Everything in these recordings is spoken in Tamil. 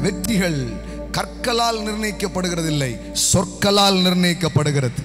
வெற்றிகள் கற்களால் நிர்ணயிக்கப்படுகிறதில்லை சொற்களால் நிர்ணயிக்கப்படுகிறது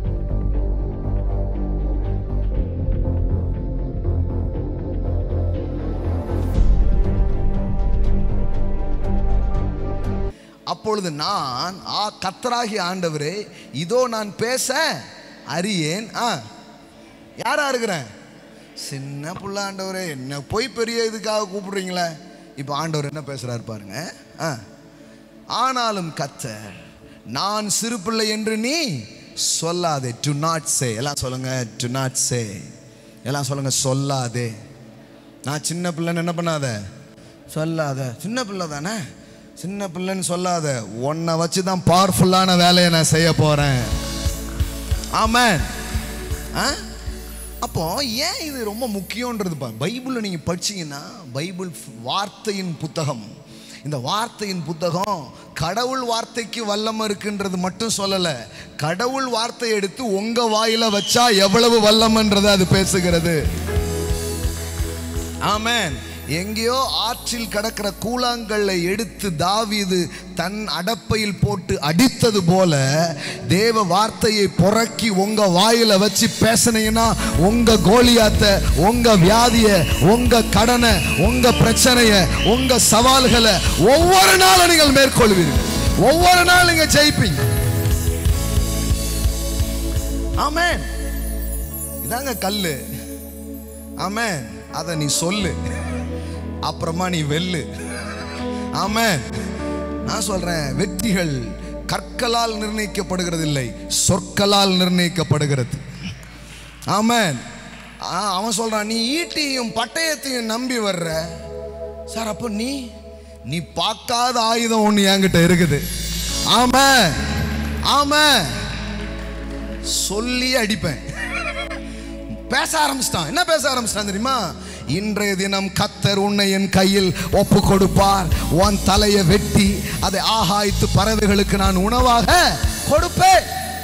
அப்பொழுது நான் ஆ கத்தராகி ஆண்டவரே இதோ நான் பேச அறியேன் ஆ யாரா இருக்கிறேன் சின்ன புள்ள ஆண்டவரே என்ன போய் பெரிய இதுக்காக கூப்பிடுறீங்களே இப்போ ஆண்டவர் என்ன பேசுறாரு பாருங்க ஆ ஆனாலும் கத்தர் நான் சிறு பிள்ளை என்று நீ சொல்லாதே டு நாட் சே எல்லாம் சொல்லுங்க டு நாட் சே எல்லாம் சொல்லுங்க சொல்லாதே நான் சின்ன பிள்ளைன்னு என்ன பண்ணாத சொல்லாத சின்ன பிள்ளை தானே சின்ன பிள்ளைன்னு சொல்லாத உன்னை வச்சு தான் பவர்ஃபுல்லான வேலையை நான் செய்ய போறேன் ஆமென் ஆ அப்போ ஏன் இது ரொம்ப முக்கியன்றது பா பைபிளில் நீங்கள் படிச்சீங்கன்னா பைபிள் வார்த்தையின் புத்தகம் இந்த வார்த்தையின் புத்தகம் கடவுள் வார்த்தைக்கு வல்லமை இருக்குன்றது மட்டும் சொல்லலை கடவுள் வார்த்தை எடுத்து உங்க வாயில வச்சா எவ்வளவு வல்லமைன்றதை அது பேசுகிறது ஆமென் எங்கேயோ ஆற்றில் கிடக்கிற கூழாங்கல்லை எடுத்து தாவீது தன் அடப்பையில் போட்டு அடித்தது போல தேவ வார்த்தையை புறக்கி உங்க வாயில வச்சு பேசுனீங்கன்னா உங்க கோலியாத்த உங்க வியாதிய உங்க கடனை உங்க பிரச்சனைய உங்க சவால்களை ஒவ்வொரு நாளும் நீங்கள் மேற்கொள்வீர்கள் ஒவ்வொரு நாள் நீங்க ஜெயிப்பீங்க ஆமென் இதாங்க கல்லு ஆமென் அதை நீ சொல்லு அப்புறமா நீ வெல்லு ஆமென் நான் சொல்றேன் வெற்றிகள் கற்களால் நிர்ணயிக்கப்படுகிறதில்லை சொற்களால் நிர்ணயிக்கப்படுகிறது ஆமென் ஆ, அவன் சொல்றான் நீ ஈட்டியும் பட்டயத்தையும் நம்பி வர்ற சார் அப்போ நீ நீ பார்க்காத ஆயுதம் ஒன்று என்கிட்ட இருக்குது ஆமா ஆமா சொல்லி அடிப்பேன் பேச ஆரம்பிச்சிட்டான் என்ன பேச ஆரம்பிச்சிட்டான் தெரியுமா இன்றைய தினம் கத்தர் உன்னை என் கையில் ஒப்பு கொடுப்பார் உன் தலையை வெட்டி அதை ஆகாய்த்து பறவைகளுக்கு நான் உணவாக கொடுப்பேன்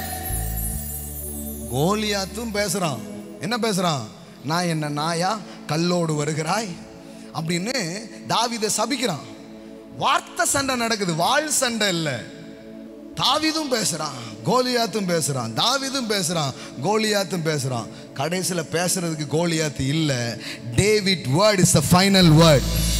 கோலியாத்தும் பேசுறான் என்ன பேசுறான் நான் என்ன நாயா கல்லோடு வருகிறாய் அப்படின்னு தாவீதை சபிக்கிறான் வார்த்தை சண்டை நடக்குது வாழ் சண்டை இல்லை தாவீதும் பேசுறான் கோலியாத்தும் பேசுறான் தாவீதும் பேசுறான் கோலியாத்தும் பேசுறான் கடைசியில் பேசுறதுக்கு கோலியாத்து இல்லை David word is the final word